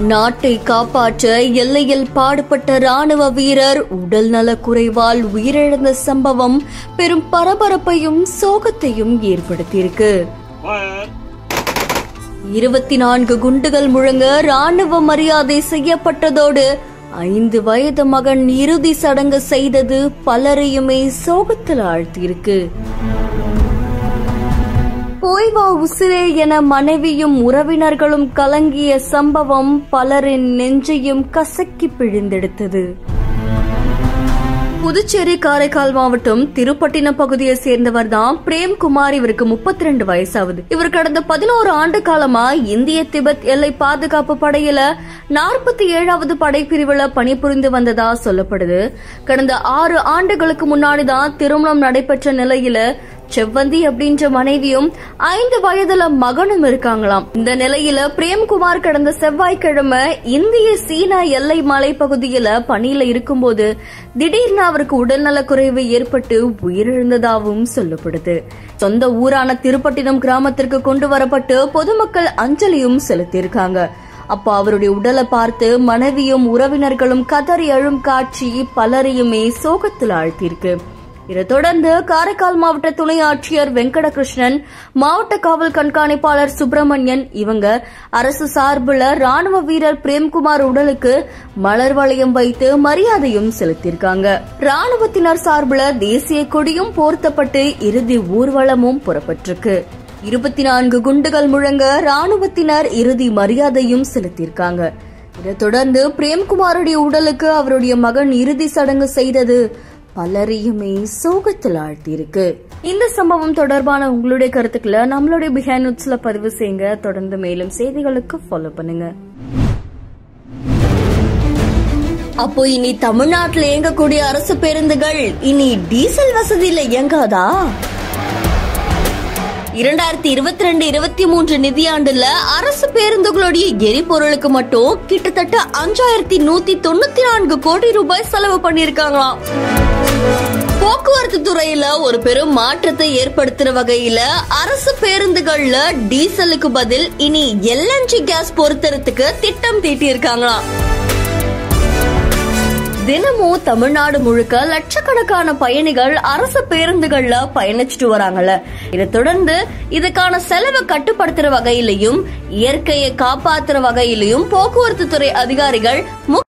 நாட்டை காப்பாற்ற எல்லையில் பாடுபட்ட ராணுவ வீரர் உடல் நலக்குறைவால் உயிரிழந்த சம்பவம் பெரும் பரபரப்பையும் சோகத்தையும் ஏற்படுத்தியிருக்கு இருபத்தி நான்கு குண்டுகள் முழங்க ராணுவ மரியாதை செய்யப்பட்டதோடு ஐந்து வயது மகன் இறுதி சடங்கு செய்தது பலரையுமே சோகத்தில் ஆழ்த்தியிருக்கு போய்வா உசிரே என மனைவியும் உறவினர்களும் கலங்கிய சம்பவம் பலரின் நெஞ்சையும் கசக்கி பிழிந்தெடுத்தது புதுச்சேரி காரைக்கால் மாவட்டம் திருப்பட்டினம் பகுதியை சேர்ந்தவர் தான் பிரேம்குமார் இவருக்கு முப்பத்தி ரெண்டு வயசாகுது இவர் கடந்த பதினோரு ஆண்டு காலமா இந்திய திபெத் எல்லை பாதுகாப்பு படையில நாற்பத்தி ஏழாவது படைப்பிரிவுல பணிபுரிந்து வந்ததா சொல்லப்படுது கடந்த ஆறு ஆண்டுகளுக்கு முன்னாடி தான் திருமணம் நடைபெற்ற நிலையில செவ்வந்தி அப்படின்ற மனைவியும் ஐந்து வயதுல மகனும் இருக்காங்களாம் இந்த நிலையில பிரேம்குமார் கடந்த செவ்வாய்க்கிழமை இந்திய சீனா எல்லை மலை பகுதியில பணியில இருக்கும்போது திடீர்னு அவருக்கு உடல்நலக்குறைவு ஏற்பட்டு உயிரிழந்ததாகவும் சொல்லப்படுது சொந்த ஊரான திருப்பட்டினம் கிராமத்திற்கு கொண்டு வரப்பட்டு பொதுமக்கள் அஞ்சலியும் செலுத்தியிருக்காங்க அப்போ அவருடைய உடலை பார்த்து மனைவியும் உறவினர்களும் கதறி அழும் காட்சி பலரையுமே சோகத்தில் ஆழ்த்தியிருக்கு இதைத் தொடர்ந்து காரைக்கால் மாவட்ட துணை ஆட்சியர் வெங்கடகிருஷ்ணன் மாவட்ட காவல் கண்காணிப்பாளர் சுப்பிரமணியன் இவங்க அரசு சார்புல ராணுவ வீரர் பிரேம்குமார் உடலுக்கு மலர் வளையம் வைத்து மரியாதையும் செலுத்தியிருக்காங்க ராணுவத்தினர் சார்புல தேசிய கொடியும் போர்த்தப்பட்டு இறுதி ஊர்வலமும் புறப்பட்டிருக்கு இருபத்தி நான்கு குண்டுகள் முழங்க ராணுவத்தினர் இறுதி மரியாதையும் செலுத்தியிருக்காங்க இதைத் தொடர்ந்து பிரேம்குமாருடைய உடலுக்கு அவருடைய மகன் இறுதி சடங்கு செய்தது பலரையுமே சோகத்தில் ஆழ்த்தியிருக்கு இந்த சம்பவம் தொடர்பான உங்களுடைய கருத்துக்களை நம்மளுடைய பிஹைண்ட் நோட்ஸ்ல பதிவு செய்யுங்க தொடர்ந்து மேலும் செய்திகளுக்கு ஃபாலோ பண்ணுங்க அப்போ இனி தமிழ்நாட்டில் இயங்கக்கூடிய அரசு பேருந்துகள் இனி டீசல் வசதியில இயங்காதா இரண்டாயிரத்தி இருபத்தி ரெண்டு இருபத்தி மூன்று நிதியாண்டுல அரசு பேருந்துகளுடைய எரிபொருளுக்கு மட்டும் கிட்டத்தட்ட அஞ்சாயிரத்தி நூத்தி தொண்ணூத்தி நான்கு கோடி ரூபாய் செலவு பண்ணிருக்காங்களாம் போக்குவரத்து துறையில ஒரு பெரும் மாற்றத்தை ஏற்படுத்துற வகையில அரசு பேருந்துகள்ல டீசலுக்கு பதில் இனி எல்என்ஜி கேஸ் பொருத்துறதுக்கு திட்டம் தீட்டியிருக்காங்களாம் தினமும் தமிழ்நாடு முழுக்க லட்சக்கணக்கான பயணிகள் அரசு பேருந்துகள்ல பயணிச்சுட்டு வராங்கல்ல இதை தொடர்ந்து இதுக்கான செலவை கட்டுப்படுத்துற வகையிலையும் இயற்கையை காப்பாத்துற வகையிலையும் போக்குவரத்து துறை அதிகாரிகள் முக்கிய